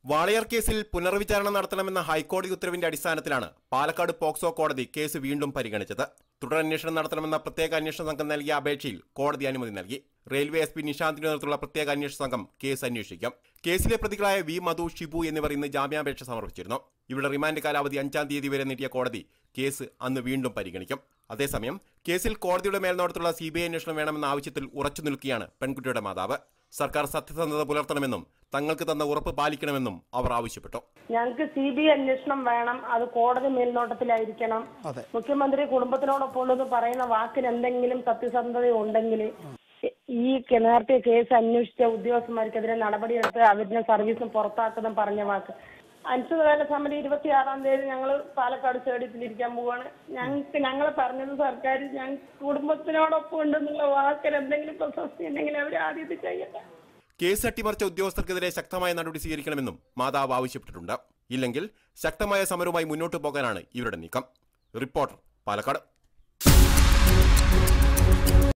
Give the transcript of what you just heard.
വാളയാർ കേസിൽ പുനർവിചാരണ നടത്തണമെന്ന ഹൈക്കോടതി ഉത്തരവിന്റെ അടിസ്ഥാനത്തിലാണ് പാലക്കാട് പോക്സോ കോടതി കേസ് വീണ്ടും പരിഗണിച്ചത് തുടരന്വേഷണം നടത്തണമെന്ന പ്രത്യേക അന്വേഷണ സംഘം നൽകിയ അപേക്ഷയിൽ കോടതി അനുമതി നൽകി റെയിൽവേ എസ് പി നിശാന്തിന്റെ നേതൃത്വത്തിലുള്ള പ്രത്യേക അന്വേഷണ സംഘം കേസ് അന്വേഷിക്കും കേസിലെ പ്രതികളായ വി മധു ഷിബു എന്നിവർ ഇന്ന് ജാമ്യാപേക്ഷ സമർപ്പിച്ചിരുന്നു ഇവിടെ റിമാൻഡ് കാലാവധി അഞ്ചാം തീയതി വരെ നീട്ടിയ കോടതി കേസ് അന്ന് വീണ്ടും പരിഗണിക്കും അതേസമയം കേസിൽ കോടതിയുടെ മേൽനോട്ടത്തിലുള്ള സി ബി ഐ അന്വേഷണം വേണമെന്ന ആവശ്യത്തിൽ ഉറച്ചു നിൽക്കുകയാണ് പെൺകുട്ടിയുടെ മാതാവ് സർക്കാർ സത്യസന്ധത പുലർത്തണമെന്നും തങ്ങൾക്ക് തന്ന ഉറപ്പ് പാലിക്കണമെന്നും അവർ ആവശ്യപ്പെട്ടു ഞങ്ങൾക്ക് സി ബി ഐ അന്വേഷണം വേണം അത് കോടതി മേൽനോട്ടത്തിലായിരിക്കണം അതെ. മുഖ്യമന്ത്രി കുടുംബത്തിനോടൊപ്പം ഉള്ളത് പറയുന്ന വാക്കിന് എന്തെങ്കിലും സത്യസന്ധത ഉണ്ടെങ്കിൽ ഈ കെ- നേരത്തെ കേസ് അന്വേഷിച്ച ഉദ്യോഗസ്ഥന്മാർക്കെതിരെ നടപടിയെടുത്ത് അവരിനെ സർവീസിന് പുറത്താക്കുന്ന പറഞ്ഞ വാക്ക് അനിശ്ചിതകാല സമരം ഇരുപത്തിയാറാം തീയതി ഞങ്ങൾ പാലക്കാട് സ്റ്റേഡിയത്തിലിരിക്കാൻ പോവാണ് ഞങ്ങൾക്ക് ഞങ്ങൾ പറഞ്ഞത് സർക്കാർ ഞാൻ കുടുംബത്തിനോടൊപ്പം ഉണ്ടെന്നുള്ള വാക്കിൽ എന്തെങ്കിലും പ്രശസ്തി ഉണ്ടെങ്കിൽ അവർ ആദ്യം ഇത് ചെയ്യട്ടെ കേസ് അട്ടിമറിച്ച ഉദ്യോഗസ്ഥർക്കെതിരെ ശക്തമായ നടപടി സ്വീകരിക്കണമെന്നും മാതാവ് ആവശ്യപ്പെട്ടിട്ടുണ്ട് ഇല്ലെങ്കിൽ ശക്തമായ സമരവുമായി മുന്നോട്ടു പോകാനാണ് ഇവരുടെ നീക്കം റിപ്പോർട്ടർ പാലക്കാട്